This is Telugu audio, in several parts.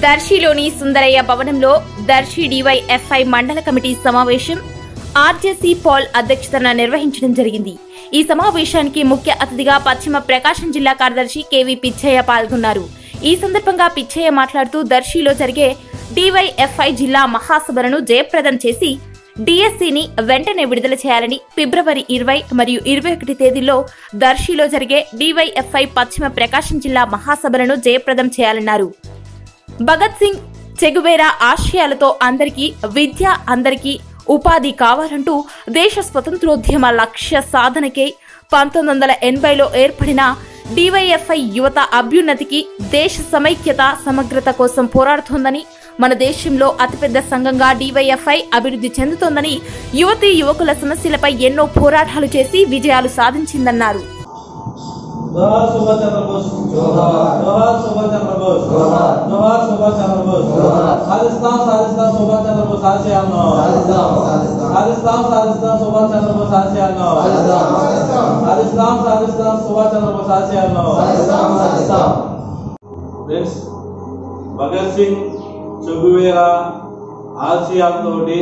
దర్శిలోని సుందరయ్య భవనంలో దర్శి డివైఎఫ్ఐ మండల కమిటీ సమావేశం ఆర్జేసీ పాల్ అధ్యక్షతన నిర్వహించడం జరిగింది ఈ సమావేశానికి ముఖ్య అతిథిగా పశ్చిమ ప్రకాశం జిల్లా కార్యదర్శి కేవీ పిచ్చయ్య పాల్గొన్నారు ఈ సందర్భంగా పిచ్చయ్య మాట్లాడుతూ దర్శిలో జరిగే డివైఎఫ్ఐ జిల్లా మహాసభలను జయప్రదం చేసి డిఎస్సిని వెంటనే విడుదల చేయాలని ఫిబ్రవరి ఇరవై మరియు ఇరవై ఒకటి తేదీల్లో దర్శిలో జరిగే డివైఎఫ్ఐ పశ్చిమ ప్రకాశం జిల్లా మహాసభలను జయప్రదం చేయాలన్నారు భగత్ సింగ్ చెగువేరా ఆశయాలతో అందరికీ విద్య అందరికీ ఉపాధి కావాలంటూ దేశ స్వతంత్రోద్యమ లక్ష్య సాధనకై పంతొమ్మిది వందల ఎనభైలో ఏర్పడిన డివైఎఫ్ఐ యువత అభ్యున్నతికి దేశ సమైక్యత సమగ్రత కోసం పోరాడుతోందని మన దేశంలో అతిపెద్ద సంఘంగా డివైఎఫ్ఐ అభివృద్ధి చెందుతోందని యువతీ యువకుల సమస్యలపై ఎన్నో పోరాటాలు చేసి విజయాలు సాధించిందన్నారు जोहार सुभाष चंद्र बोस जोहार। जोहार सुभाष चंद्र बोस जोहार। जोहार सुभाष चंद्र बोस जोहार। खालिस्तान खालिस्तान सुभाष चंद्र बोस आशयाలను సాధిస్తాం సాధిస్తాం खालिस्तान खालिस्तान सुभाष चंद्र बोस आशयाలను సాధిస్తాం సాధిస్తాం खालिस्तान खालिस्तान सुभाष चंद्र बोस आशयाలను సాధిస్తాం సాధిస్తాం ఫ్రెండ్స్ భగత్ సింగ్ చెగువేరా ఆశయాలతోటి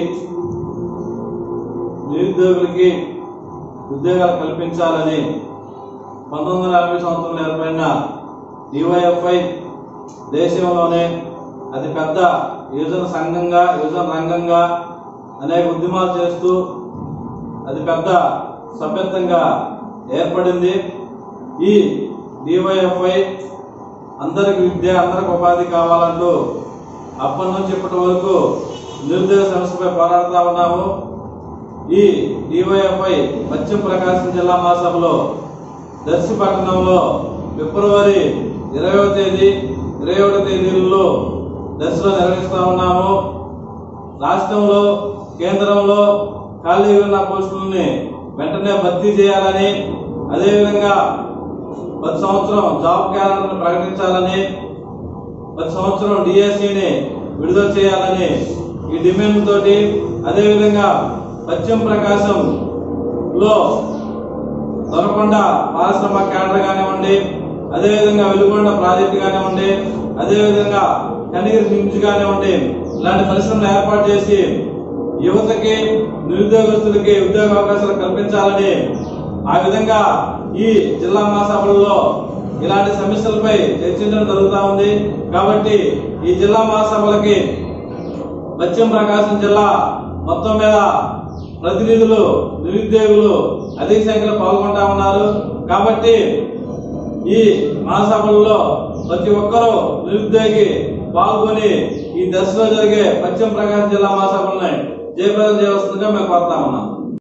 నిరుద్యోగులకి ఉద్యోగాలు కల్పించాలని పంతొమ్మిది వందల యాభై సంవత్సరంలో ఏర్పడిన డివైఎఫ్ఐ దేశంలోనే అతి పెద్ద యువజన సంఘంగా యువజన రంగంగా అనేక ఉద్యమాలు చేస్తూ అతి పెద్ద సభ్యత్వంగా ఏర్పడింది ఈ డివైఎఫ్ఐ అందరికి విద్య అందరికి ఉపాధి కావాలంటూ అప్పటి నుంచి ఇప్పటి వరకు నిరుద్యోగ సమస్యపై పోరాడుతా ఉన్నాము ఈ డివైఎఫ్ఐ పశ్చిమ ప్రకాశం జిల్లా మహాసభలో దర్శి పట్టణంలో ఫిబ్రవరి ఇరవై తేదీ ఇరవై ఒకటి తేదీలలో దర్శిలో నిర్వహిస్తా ఉన్నాము రాష్ట్రంలో కేంద్రంలో ఖాళీ ఉన్న పోస్టులని వెంటనే భర్తీ చేయాలని అదేవిధంగా ప్రతి సంవత్సరం జాబ్ క్యాలెండర్ ప్రకటించాలని ప్రతి సంవత్సరం డిఎస్సిని విడుదల చేయాలని ఈ డిమాండ్ తోటి అదేవిధంగా పశ్చిమ ప్రకాశంలో దొరకొండ పారిశ్రమ కేంద్ర కానివ్వండి అదేవిధంగా వెలుగొండ ప్రాజెక్టు కానివ్వండి అదేవిధంగా కనిగిరి నిమ్స్ కానివ్వండి ఇలాంటి పరిశ్రమలు ఏర్పాటు చేసి యువతకి నిరుద్యోగస్తులకి ఉద్యోగ అవకాశాలు కల్పించాలని ఆ విధంగా ఈ జిల్లా మహాసభలలో ఇలాంటి సమస్యలపై చర్చించడం జరుగుతూ ఉంది కాబట్టి ఈ జిల్లా మహాసభలకి పశ్చిమ ప్రకాశం జిల్లా మొత్తం మీద ప్రతినిధులు నిరుద్యోగులు అధిక సంఖ్యలో పాల్గొంటా ఉన్నారు కాబట్టి ఈ మహాసభల్లో ప్రతి ఒక్కరూ నిరుద్యోగి పాల్గొని ఈ దశలో జరిగే పశ్చిమ ప్రకాశం జిల్లా మహాసభలని జయప్రదం చేయవలసిందిగా మేము కోరుతా ఉన్నాం